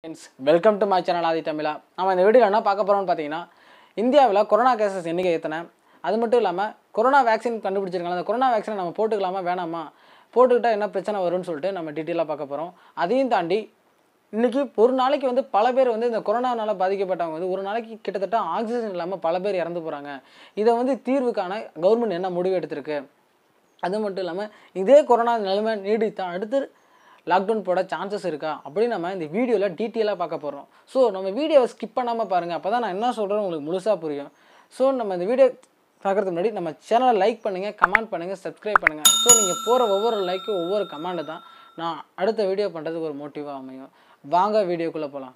friends welcome to my channel Aadhi Tamizha நம்ம இந்த வீடியோவில் என்ன பார்க்க போகிறோம்னு பார்த்தீங்கன்னா இந்தியாவில் கொரோனா கேசஸ் எண்ணிக்கை எத்தனை அது மட்டும் இல்லாமல் கொரோனா வேக்சின் கண்டுபிடிச்சிருக்காங்க அந்த கொரோனா வேக்சினை நம்ம போட்டுக்கலாமா வேணாமா போட்டுக்கிட்டால் என்ன பிரச்சனை வரும்னு சொல்லிட்டு நம்ம டீட்டெயிலாக பார்க்க போகிறோம் அதையும் தாண்டி இன்றைக்கி ஒரு நாளைக்கு வந்து பல பேர் வந்து இந்த கொரோனானால பாதிக்கப்பட்டவங்க வந்து ஒரு நாளைக்கு கிட்டத்தட்ட ஆக்சிஜன் இல்லாமல் பல பேர் இறந்து போகிறாங்க இதை வந்து தீர்வுக்கான கவர்மெண்ட் என்ன முடிவு எடுத்திருக்கு அது மட்டும் இல்லாமல் இதே கொரோனா நிலைமை நீடித்தா அடுத்து லாக்டவுன் போட சான்சஸ் இருக்கா அப்படின்னு நம்ம இந்த வீடியோவில் டீட்டெயிலாக பார்க்க போகிறோம் ஸோ நம்ம வீடியோவை ஸ்கிப் பண்ணாமல் பாருங்கள் அப்போ தான் நான் என்ன சொல்கிறேன் உங்களுக்கு முழுசாக புரியும் ஸோ நம்ம இந்த வீடியோ பார்க்குறதுக்கு முன்னாடி நம்ம சேனலை லைக் பண்ணுங்கள் கமெண்ட் பண்ணுங்கள் சப்ஸ்கிரைப் பண்ணுங்கள் ஸோ நீங்கள் போகிற ஒவ்வொரு லைக்கும் ஒவ்வொரு கமெண்ட் தான் நான் அடுத்த வீடியோ பண்ணுறதுக்கு ஒரு மோட்டிவாக அமையும் வாங்க வீடியோக்குள்ளே போகலாம்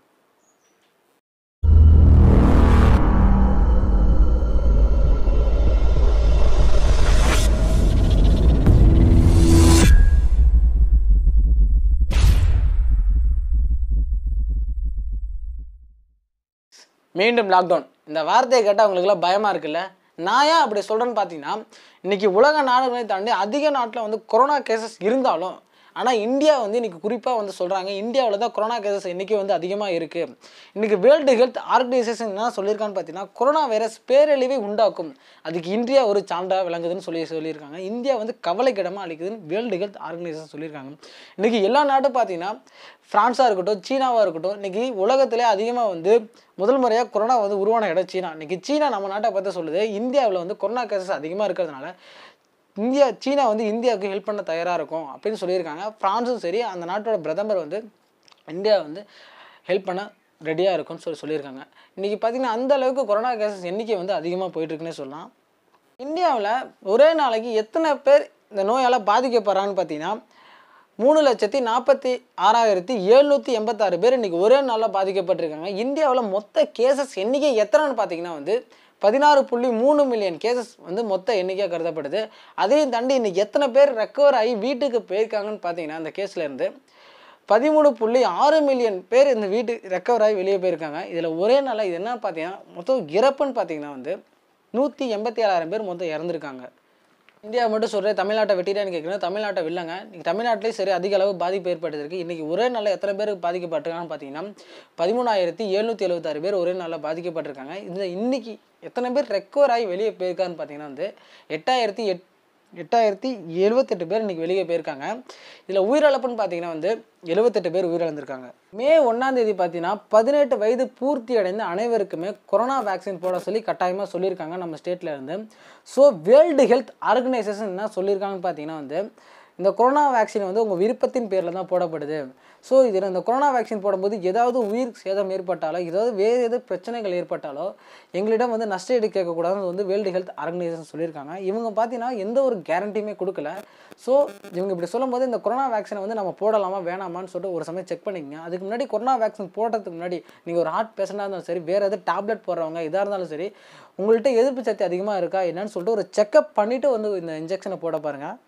மீண்டும் லாக்டவுன் இந்த வார்த்தையை கேட்டால் உங்களுக்குலாம் பயமாக இருக்குல்ல நான் ஏன் அப்படி சொல்கிறேன்னு பார்த்தீங்கன்னா இன்றைக்கி உலக நாடுகளை தாண்டி அதிக நாட்டில் வந்து கொரோனா கேசஸ் இருந்தாலும் ஆனால் இந்தியா வந்து இன்றைக்கி குறிப்பாக வந்து சொல்கிறாங்க இந்தியாவில் தான் கொரோனா கேசஸ் இன்றைக்கி வந்து அதிகமாக இருக்குது இன்றைக்கி வேர்ல்டு ஹெல்த் ஆர்கனைசேஷன் என்ன சொல்லியிருக்கான்னு பார்த்தீங்கன்னா கொரோனா வைரஸ் பேரழிவை உண்டாக்கும் அதுக்கு இந்தியா ஒரு சான்றாக விளங்குதுன்னு சொல்லி சொல்லியிருக்காங்க இந்தியா வந்து கவலைக்கிடமாக அளிக்குதுன்னு வேர்ல்டு ஹெல்த் ஆர்கனைசேஷன் சொல்லியிருக்காங்க இன்றைக்கி எல்லா நாட்டும் பார்த்தீங்கன்னா ஃப்ரான்ஸாக இருக்கட்டும் சீனாவாக இருக்கட்டும் இன்றைக்கி உலகத்திலே அதிகமாக வந்து முதல் முறையாக கொரோனா வந்து உருவான இடம் சீனா இன்றைக்கி சீனா நம்ம நாட்டை பார்த்து சொல்லுது இந்தியாவில் வந்து கொரோனா கேசஸ் அதிகமாக இருக்கிறதுனால இந்தியா சீனா வந்து இந்தியாவுக்கு ஹெல்ப் பண்ண தயாராக இருக்கும் அப்படின்னு சொல்லியிருக்காங்க ஃப்ரான்ஸும் சரி அந்த நாட்டோட பிரதமர் வந்து இந்தியா வந்து ஹெல்ப் பண்ண ரெடியாக இருக்கும்னு சொல்லி சொல்லியிருக்காங்க இன்றைக்கி பார்த்திங்கன்னா அந்த அளவுக்கு கொரோனா கேசஸ் எண்ணிக்கை வந்து அதிகமாக போயிட்டுருக்குன்னே சொல்லலாம் இந்தியாவில் ஒரே நாளைக்கு எத்தனை பேர் இந்த நோயால் பாதிக்கப்படுறான்னு பார்த்தீங்கன்னா மூணு லட்சத்தி நாற்பத்தி ஆறாயிரத்தி எழுநூற்றி எண்பத்தாறு பேர் இன்றைக்கி ஒரே நாளில் பாதிக்கப்பட்டிருக்காங்க இந்தியாவில் மொத்த கேசஸ் எண்ணிக்கை எத்தனைன்னு பார்த்தீங்கன்னா வந்து பதினாறு புள்ளி மூணு மில்லியன் கேசஸ் வந்து மொத்த எண்ணிக்கையாக கருதப்படுது அதையும் தாண்டி இன்றைக்கி எத்தனை பேர் ரெக்கவர் ஆகி வீட்டுக்கு போயிருக்காங்கன்னு பார்த்தீங்கன்னா அந்த கேஸ்லேருந்து பதிமூணு புள்ளி ஆறு மில்லியன் பேர் இந்த வீட்டு ரெக்கவர் ஆகி வெளியே போயிருக்காங்க இதில் ஒரே நாளில் இது என்ன பார்த்தீங்கன்னா மொத்தம் இறப்புன்னு பார்த்தீங்கன்னா வந்து நூற்றி எண்பத்தி ஏழாயிரம் பேர் மொத்தம் இறந்துருக்காங்க இந்தியா மட்டும் சொல்கிறேன் தமிழ்நாட்டை வெட்டிட்டான்னு கேட்குறேன் தமிழ்நாட்டை வில்லங்க இன்றைக்கி தமிழ்நாட்டிலே சரி அதிக அளவு பாதிப்பு ஏற்பட்டிருக்கு இன்றைக்கி ஒரே நாளில் எத்தனை பேர் பாதிக்கப்பட்டிருக்காங்கன்னு பார்த்தீங்கன்னா பதிமூணாயிரத்தி எழுநூற்றி எழுபத்தாறு பேர் ஒரே நாளில் பாதிக்கப்பட்டிருக்காங்க இதில் இன்றைக்கி எத்தனை பேர் ரெக்கவர் ஆகி வெளியே போயிருக்கான்னு பார்த்தீங்கன்னா வந்து எட்டாயிரத்தி எட் எட்டாயிரத்தி எழுபத்தெட்டு பேர் இன்றைக்கி வெளியே போயிருக்காங்க இதில் உயிரிழப்புன்னு பார்த்தீங்கன்னா வந்து எழுபத்தெட்டு பேர் உயிரிழந்திருக்காங்க மே ஒன்றாம் தேதி பார்த்தீங்கன்னா பதினெட்டு வயது பூர்த்தி அடைந்த அனைவருக்குமே கொரோனா வேக்சின் போட சொல்லி கட்டாயமாக சொல்லியிருக்காங்க நம்ம ஸ்டேட்டில் இருந்து ஸோ வேர்ல்டு ஹெல்த் ஆர்கனைசேஷன் என்ன சொல்லியிருக்காங்கன்னு பார்த்தீங்கன்னா வந்து இந்த கொரோனா வேக்சின் வந்து உங்கள் விருப்பத்தின் பேரில் தான் போடப்படுது ஸோ இதில் இந்த கொரோனா வேக்சின் போடும்போது ஏதாவது உயிர் சேதம் ஏற்பட்டாலோ ஏதாவது வேறு எது பிரச்சனைகள் ஏற்பட்டாலோ எங்களிடம் வந்து நஷ்ட ஈடு கேட்கக்கூடாதுன்னு வந்து வேர்ல்டு ஹெல்த் ஆர்கனைசேஷன் சொல்லியிருக்காங்க இவங்க பார்த்தீங்கன்னா எந்த ஒரு கேரண்டியுமே கொடுக்கல ஸோ இவங்க இப்படி சொல்லும்போது இந்த கொரோனா வேக்சினை வந்து நம்ம போடலாமா வேணாமான்னு சொல்லிட்டு ஒரு சமயம் செக் பண்ணிக்கங்க அதுக்கு முன்னாடி கொரோனா வேக்சின் போடுறதுக்கு முன்னாடி நீங்கள் ஒரு ஹார்ட் பேஷண்ட்டாக இருந்தாலும் சரி வேறு எதாவது டேப்லெட் போடுறவங்க இதாக இருந்தாலும் சரி உங்கள்கிட்ட எதிர்ப்பு சக்தி அதிகமாக இருக்கா என்னன்னு சொல்லிட்டு ஒரு செக்கப் பண்ணிவிட்டு வந்து இந்த இன்ஜெக்ஷனை போட பாருங்கள்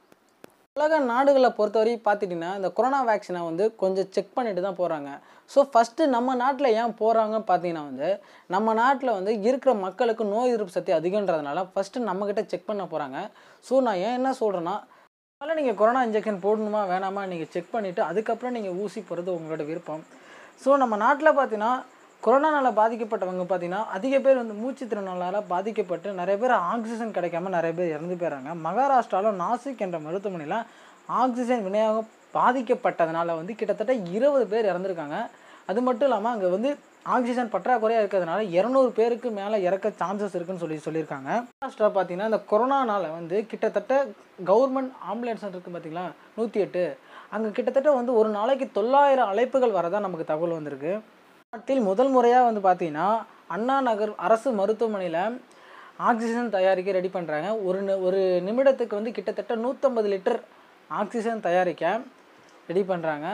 உலக நாடுகளை பொறுத்தவரை பார்த்துட்டிங்கன்னா இந்த கொரோனா வேக்சினை வந்து கொஞ்சம் செக் பண்ணிட்டு தான் போகிறாங்க ஸோ ஃபஸ்ட்டு நம்ம நாட்டில் ஏன் போகிறாங்கன்னு பார்த்தீங்கன்னா வந்து நம்ம நாட்டில் வந்து இருக்கிற மக்களுக்கு நோய் எதிர்ப்பு சக்தி அதிகன்றதுனால ஃபஸ்ட்டு நம்மக்கிட்ட செக் பண்ண போகிறாங்க ஸோ நான் ஏன் என்ன சொல்கிறேன்னா அதனால் நீங்கள் கொரோனா இன்ஜெக்ஷன் போடணுமா வேணாமா நீங்கள் செக் பண்ணிவிட்டு அதுக்கப்புறம் நீங்கள் ஊசி போகிறது உங்களோட விருப்பம் ஸோ நம்ம நாட்டில் பார்த்தீங்கன்னா கொரோனானால் பாதிக்கப்பட்டவங்க பார்த்தீங்கன்னா அதிக பேர் வந்து மூச்சு திறனால பாதிக்கப்பட்டு நிறைய பேர் ஆக்சிஜன் கிடைக்காம நிறைய பேர் இறந்து போயிடுறாங்க மகாராஷ்டிராவில் நாசிக் என்ற மருத்துவமனையில் ஆக்சிஜன் விநியோகம் பாதிக்கப்பட்டதுனால வந்து கிட்டத்தட்ட இருபது பேர் இறந்துருக்காங்க அது மட்டும் இல்லாமல் அங்கே வந்து ஆக்சிஜன் பற்றாக்குறையாக இருக்கிறதுனால இரநூறு பேருக்கு மேலே இறக்க சான்சஸ் இருக்குன்னு சொல்லி சொல்லியிருக்காங்க மகாராஷ்டிரா பார்த்தீங்கன்னா இந்த கொரோனானால வந்து கிட்டத்தட்ட கவர்மெண்ட் ஆம்புலன்ஸ் இருக்குது பார்த்தீங்களா நூற்றி எட்டு அங்கே கிட்டத்தட்ட வந்து ஒரு நாளைக்கு தொள்ளாயிரம் அழைப்புகள் வரதான் நமக்கு தகவல் வந்திருக்கு நாட்டில் முதல் முறையாக வந்து பார்த்தீங்கன்னா அண்ணா நகர் அரசு மருத்துவமனையில் ஆக்சிஜன் தயாரிக்க ரெடி பண்ணுறாங்க ஒரு நி- ஒரு நிமிடத்துக்கு வந்து கிட்டத்தட்ட நூற்றம்பது லிட்டர் ஆக்சிஜன் தயாரிக்க ரெடி பண்ணுறாங்க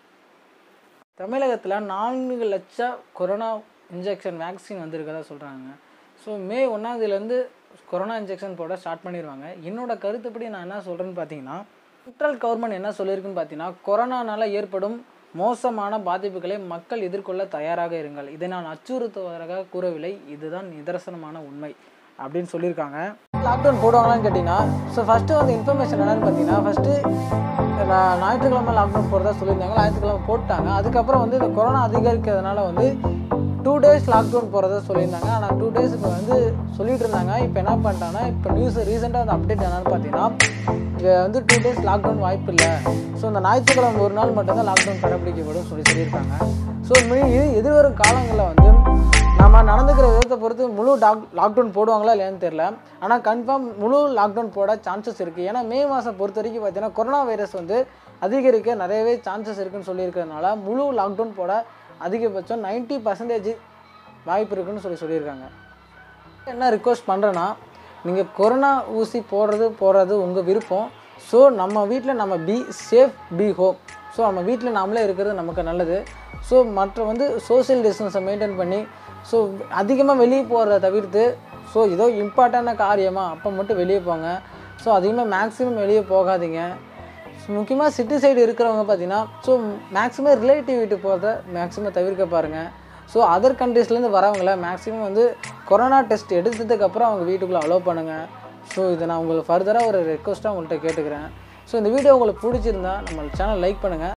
தமிழகத்தில் நான்கு லட்சம் கொரோனா இன்ஜெக்ஷன் வேக்சின் வந்திருக்கதா சொல்கிறாங்க ஸோ மே ஒன்றாந்தேதியிலேருந்து கொரோனா இன்ஜெக்ஷன் போட ஸ்டார்ட் பண்ணிடுவாங்க என்னோட கருத்துப்படி நான் என்ன சொல்கிறேன்னு பார்த்தீங்கன்னா சென்ட்ரல் கவர்மெண்ட் என்ன சொல்லியிருக்குன்னு பார்த்தீங்கன்னா கொரோனானால ஏற்படும் மோசமான பாதிப்புகளை மக்கள் எதிர்கொள்ள தயாராக இருங்கள் இதை நான் அச்சுறுத்துவதாக கூறவில்லை இதுதான் நிதர்சனமான உண்மை அப்படின்னு சொல்லியிருக்காங்க லாக்டவுன் போடுவாங்களான்னு கேட்டிங்கன்னா ஸோ ஃபஸ்ட்டு வந்து இன்ஃபர்மேஷன் என்னென்னு பார்த்தீங்கன்னா ஃபஸ்ட்டு ஞாயிற்றுக்கிழமை லாக்டவுன் போடுறதா சொல்லியிருந்தாங்க ஞாயிற்றுக்கிழமை போட்டாங்க அதுக்கப்புறம் வந்து இந்த கொரோனா அதிகரிக்கிறதுனால வந்து டூ டேஸ் லாக்டவுன் போகிறதா சொல்லியிருந்தாங்க ஆனால் டூ டேஸ் இப்போ வந்து சொல்லிட்டு இருந்தாங்க இப்போ என்ன பண்ணிட்டாங்கன்னா இப்போ நியூஸ் ரீசெண்டாக அந்த அப்டேட் என்னன்னு பார்த்தீங்கன்னா இங்கே வந்து டூ டேஸ் லாக்டவுன் வாய்ப்பு இல்லை ஸோ இந்த ஞாயிற்றுக்கிழமை ஒரு நாள் மட்டும்தான் லாக்டவுன் கடைபிடிக்கப்படும் சொல்லி சொல்லியிருக்காங்க ஸோ இது எதிர்வரும் காலங்களில் வந்து நம்ம நடந்துக்கிற விதத்தை பொறுத்து முழு டாக் லாக்டவுன் போடுவாங்களா இல்லையான்னு தெரில ஆனால் கன்ஃபார்ம் முழு லாக்டவுன் போட சான்சஸ் இருக்குது ஏன்னா மே மாதம் பொறுத்த வரைக்கும் பார்த்தீங்கன்னா கொரோனா வைரஸ் வந்து அதிகரிக்க நிறையவே சான்சஸ் இருக்குன்னு சொல்லியிருக்கிறதுனால முழு லாக்டவுன் போட அதிகபட்சம் நைன்ட்டி பர்சன்டேஜ் வாய்ப்பு இருக்குன்னு சொல்லி சொல்லியிருக்காங்க என்ன ரிக்வஸ்ட் பண்ணுறேன்னா நீங்கள் கொரோனா ஊசி போடுறது போடுறது உங்கள் விருப்பம் ஸோ நம்ம வீட்டில் நம்ம be safe be home so நம்ம வீட்டில் நாமளே இருக்கிறது நமக்கு நல்லது ஸோ மற்ற வந்து சோஷியல் டிஸ்டன்ஸை மெயின்டைன் பண்ணி ஸோ அதிகமாக வெளியே போகிறத தவிர்த்து ஸோ ஏதோ இம்பார்ட்டண்டான காரியமாக அப்போ மட்டும் வெளியே போங்க ஸோ அதிகமாக மேக்ஸிமம் வெளியே போகாதீங்க முக்கியமாக சிட்டி சைடு இருக்கிறவங்க பார்த்தீங்கன்னா ஸோ மேக்ஸிமம் ரிலேட்டிவ் வீட்டுக்கு போகிறத மேக்ஸிமம் தவிர்க்க பாருங்கள் ஸோ அதர் கண்ட்ரீஸ்லேருந்து வரவங்கள மேக்ஸிமம் வந்து கொரோனா டெஸ்ட் எடுத்ததுக்கப்புறம் அவங்க வீட்டுக்குள்ளே அலோவ் பண்ணுங்கள் ஸோ இதை நான் உங்களுக்கு ஃபர்தராக ஒரு ரெக்வஸ்ட்டாக உங்கள்கிட்ட கேட்டுக்கிறேன் ஸோ இந்த வீடியோ உங்களுக்கு பிடிச்சிருந்தா நம்ம சேனல் லைக் பண்ணுங்கள்